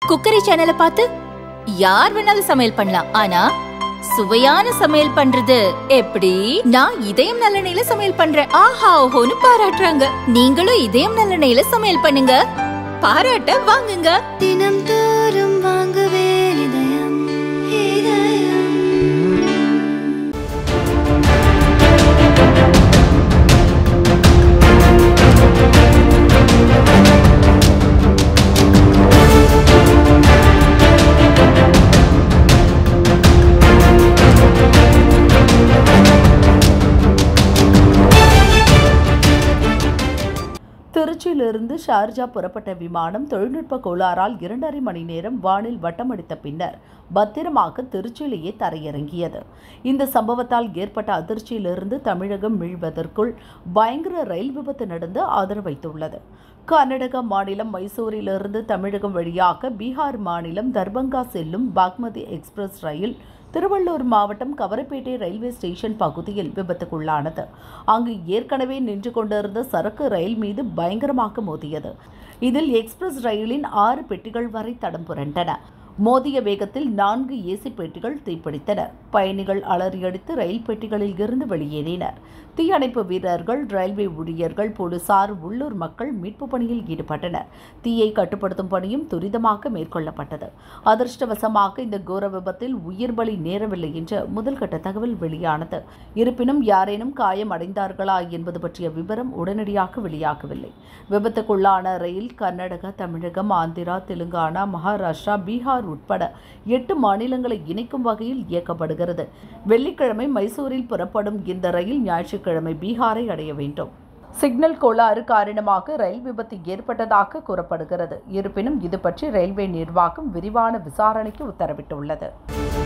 cookery சேனலை பார்த்து யார் வேணாலும் சமையல் பண்ணலாம் ஆனா சுவையான சமையல் பண்றது எப்படி நான் இதயம் நல்லெண்ணெயில சமையல் பண்றேன் ஆஹா ஓஹோன்னு பாராட்டுறாங்க நீங்களும் இதயம் நல்லெண்ணெயில சமையல் பண்ணுங்க பாராட்ட வாங்குங்க தினம் தோறும் வாங்குவே இதயம் இதயம் திருச்சியிலிருந்து ஷார்ஜா புறப்பட்ட விமானம் தொழில்நுட்ப கோளாறால் இரண்டரை மணி நேரம் வானில் வட்டமடித்த பின்னர் பத்திரமாக திருச்சியிலேயே தரையிறங்கியது இந்த சம்பவத்தால் ஏற்பட்ட அதிர்ச்சியிலிருந்து தமிழகம் மீள்வதற்குள் பயங்கர ரயில் விபத்து நடந்து ஆதரவைத்துள்ளது கர்நாடக மாநிலம் மைசூரிலிருந்து தமிழகம் வழியாக பீகார் மாநிலம் தர்பங்கா செல்லும் பாக்மதி எக்ஸ்பிரஸ் ரயில் திருவள்ளூர் மாவட்டம் கவரப்பேட்டை ரயில்வே ஸ்டேஷன் பகுதியில் விபத்துக்குள்ளானது அங்கு ஏற்கனவே நின்று கொண்டிருந்த சரக்கு ரயில் மீது பயங்கரமாக மோதியது இதில் எக்ஸ்பிரஸ் ரயிலின் ஆறு பெட்டிகள் வரை தடம் புரண்டன மோதிய வேகத்தில் நான்கு ஏசி பெட்டிகள் தீப்பிடித்தன பயணிகள் அலறியடித்து ரயில் பெட்டிகளில் இருந்து வெளியேறினர் தீயணைப்பு வீரர்கள் ரயில்வே ஊழியர்கள் போலீசார் உள்ளூர் மக்கள் மீட்பு பணியில் ஈடுபட்டனர் தீயை கட்டுப்படுத்தும் பணியும் துரிதமாக மேற்கொள்ளப்பட்டது அதிர்ஷ்டவசமாக இந்த கோர விபத்தில் உயிர் பலி நேரவில்லை என்ற முதல்கட்ட தகவல் வெளியானது இருப்பினும் யாரேனும் காயம் அடைந்தார்களா என்பது பற்றிய விவரம் உடனடியாக வெளியாகவில்லை விபத்துக்குள்ளான ரயில் கர்நாடகா தமிழகம் ஆந்திரா தெலுங்கானா மகாராஷ்டிரா பீகார் உட்பட எட்டு மாநிலங்களை இணைக்கும் வகையில் இயக்கப்படுகிறது வெள்ளிக்கிழமை மைசூரில் புறப்படும் இந்த ரயில் ஞாயிற்றுக்கிழமை பீகாரை அடைய வேண்டும் சிக்னல் கோளாறு காரணமாக ரயில் விபத்து ஏற்பட்டதாக கூறப்படுகிறது இருப்பினும் இது பற்றி ரயில்வே நிர்வாகம் விரிவான விசாரணைக்கு உத்தரவிட்டுள்ளது